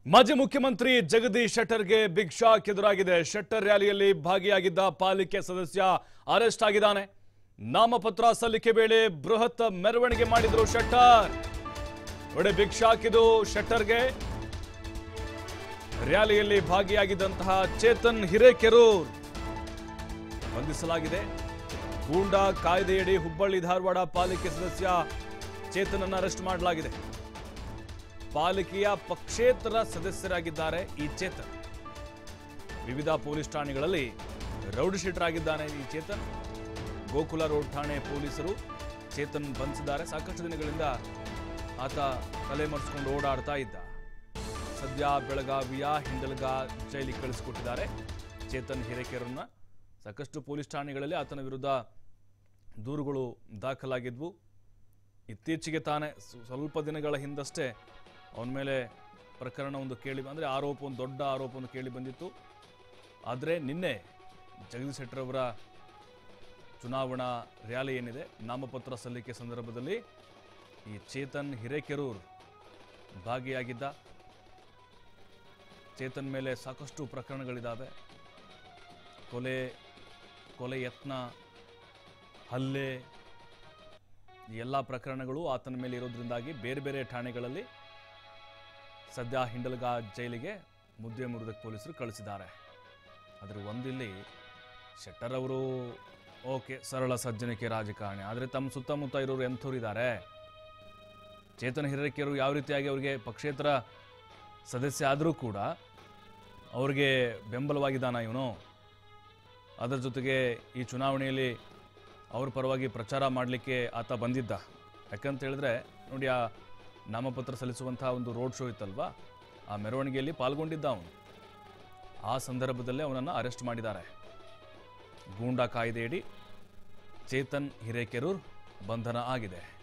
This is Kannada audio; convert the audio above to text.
ಮಾಜಿ ಮುಖ್ಯಮಂತ್ರಿ ಜಗದೀಶ್ ಶೆಟ್ಟರ್ಗೆ ಬಿಗ್ ಶಾಕ್ ಎದುರಾಗಿದೆ ಶೆಟ್ಟರ್ ರ್ಯಾಲಿಯಲ್ಲಿ ಭಾಗಿಯಾಗಿದ್ದ ಪಾಲಿಕೆ ಸದಸ್ಯ ಅರೆಸ್ಟ್ ಆಗಿದ್ದಾನೆ ನಾಮಪತ್ರ ಸಲ್ಲಿಕೆ ವೇಳೆ ಬೃಹತ್ ಮೆರವಣಿಗೆ ಮಾಡಿದ್ರು ಶೆಟ್ಟರ್ ಒಳ್ಳೆ ಬಿಗ್ ಶಾಕ್ ಇದು ಶೆಟ್ಟರ್ಗೆ ರ್ಯಾಲಿಯಲ್ಲಿ ಭಾಗಿಯಾಗಿದ್ದಂತಹ ಚೇತನ್ ಹಿರೇಕೆರೂರ್ ಬಂಧಿಸಲಾಗಿದೆ ಗೂಂಡಾ ಕಾಯ್ದೆಯಡಿ ಹುಬ್ಬಳ್ಳಿ ಧಾರವಾಡ ಪಾಲಿಕೆ ಸದಸ್ಯ ಚೇತನನ್ನ ಅರೆಸ್ಟ್ ಮಾಡಲಾಗಿದೆ ಪಾಲಿಕೆಯ ಪಕ್ಷೇತರ ಸದಸ್ಯರಾಗಿದ್ದಾರೆ ಈ ಚೇತನ್ ವಿವಿಧ ಪೊಲೀಸ್ ಠಾಣೆಗಳಲ್ಲಿ ರೌಡಿ ಶೀಟರ್ ಆಗಿದ್ದಾನೆ ಈ ಚೇತನ್ ಗೋಕುಲ ರೋಡ್ ಠಾಣೆ ಪೊಲೀಸರು ಚೇತನ್ ಬಂಧಿಸಿದ್ದಾರೆ ಸಾಕಷ್ಟು ದಿನಗಳಿಂದ ಆತ ತಲೆ ಮರೆಸ್ಕೊಂಡು ಓಡಾಡ್ತಾ ಇದ್ದ ಸದ್ಯ ಬೆಳಗಾವಿಯ ಹಿಂಡಲ್ಗಾ ಜೈಲಿಗೆ ಕಳಿಸಿಕೊಟ್ಟಿದ್ದಾರೆ ಚೇತನ್ ಹಿರೇಕೆರನ್ನ ಸಾಕಷ್ಟು ಪೊಲೀಸ್ ಠಾಣೆಗಳಲ್ಲಿ ಆತನ ವಿರುದ್ಧ ದೂರುಗಳು ದಾಖಲಾಗಿದ್ವು ಇತ್ತೀಚೆಗೆ ತಾನೇ ಸ್ವ- ಸ್ವಲ್ಪ ದಿನಗಳ ಹಿಂದಷ್ಟೇ ಅವನ ಮೇಲೆ ಪ್ರಕರಣ ಒಂದು ಕೇಳಿ ಅಂದರೆ ಆರೋಪ ಒಂದು ದೊಡ್ಡ ಆರೋಪ ಒಂದು ಕೇಳಿ ಬಂದಿತ್ತು ಆದರೆ ನಿನ್ನೆ ಜಗದೀಶ್ ಶೆಟ್ಟರ್ ಅವರ ಚುನಾವಣಾ ರ್ಯಾಲಿ ಏನಿದೆ ನಾಮಪತ್ರ ಸಲ್ಲಿಕೆ ಸಂದರ್ಭದಲ್ಲಿ ಈ ಚೇತನ್ ಹಿರೇಕೆರೂರ್ ಭಾಗಿಯಾಗಿದ್ದ ಚೇತನ್ ಮೇಲೆ ಸಾಕಷ್ಟು ಪ್ರಕರಣಗಳಿದ್ದಾವೆ ಕೊಲೆ ಕೊಲೆ ಯತ್ನ ಹಲ್ಲೆ ಈ ಎಲ್ಲ ಪ್ರಕರಣಗಳು ಆತನ ಮೇಲೆ ಇರೋದ್ರಿಂದಾಗಿ ಬೇರೆ ಬೇರೆ ಠಾಣೆಗಳಲ್ಲಿ ಸದ್ಯ ಹಿಂಡಲ್ಗಾ ಜೈಲಿಗೆ ಮುದ್ದೆ ಮುರಿದಕ್ಕೆ ಪೊಲೀಸರು ಕಳಿಸಿದ್ದಾರೆ ಆದರೆ ಒಂದಿಲ್ಲಿ ಶೆಟ್ಟರ್ ಅವರು ಓಕೆ ಸರಳ ಸಜ್ಜನಿಕೆ ರಾಜಕಾರಣಿ ಆದರೆ ತಮ್ಮ ಸುತ್ತಮುತ್ತ ಇರೋರು ಎಂಥವ್ರು ಇದ್ದಾರೆ ಚೇತನ ಹಿರೇಕೆಯರು ಯಾವ ರೀತಿಯಾಗಿ ಅವರಿಗೆ ಪಕ್ಷೇತರ ಸದಸ್ಯ ಆದರೂ ಕೂಡ ಅವ್ರಿಗೆ ಬೆಂಬಲವಾಗಿದ್ದಾನ ಇವನು ಅದರ ಜೊತೆಗೆ ಈ ಚುನಾವಣೆಯಲ್ಲಿ ಅವ್ರ ಪರವಾಗಿ ಪ್ರಚಾರ ಮಾಡಲಿಕ್ಕೆ ಆತ ಬಂದಿದ್ದ ಯಾಕಂತ ಹೇಳಿದ್ರೆ ನೋಡಿ ಆ ನಾಮಪತ್ರ ಸಲ್ಲಿಸುವಂಥ ಒಂದು ರೋಡ್ ಶೋ ಇತ್ತಲ್ವಾ ಆ ಮೆರವಣಿಗೆಯಲ್ಲಿ ಪಾಲ್ಗೊಂಡಿದ್ದ ಅವನು ಆ ಸಂದರ್ಭದಲ್ಲೇ ಅವನನ್ನು ಅರೆಸ್ಟ್ ಮಾಡಿದ್ದಾರೆ ಗೂಂಡಾ ಕಾಯ್ದೆಯಡಿ ಚೇತನ್ ಹಿರೇಕೆರೂರ್ ಬಂಧನ ಆಗಿದೆ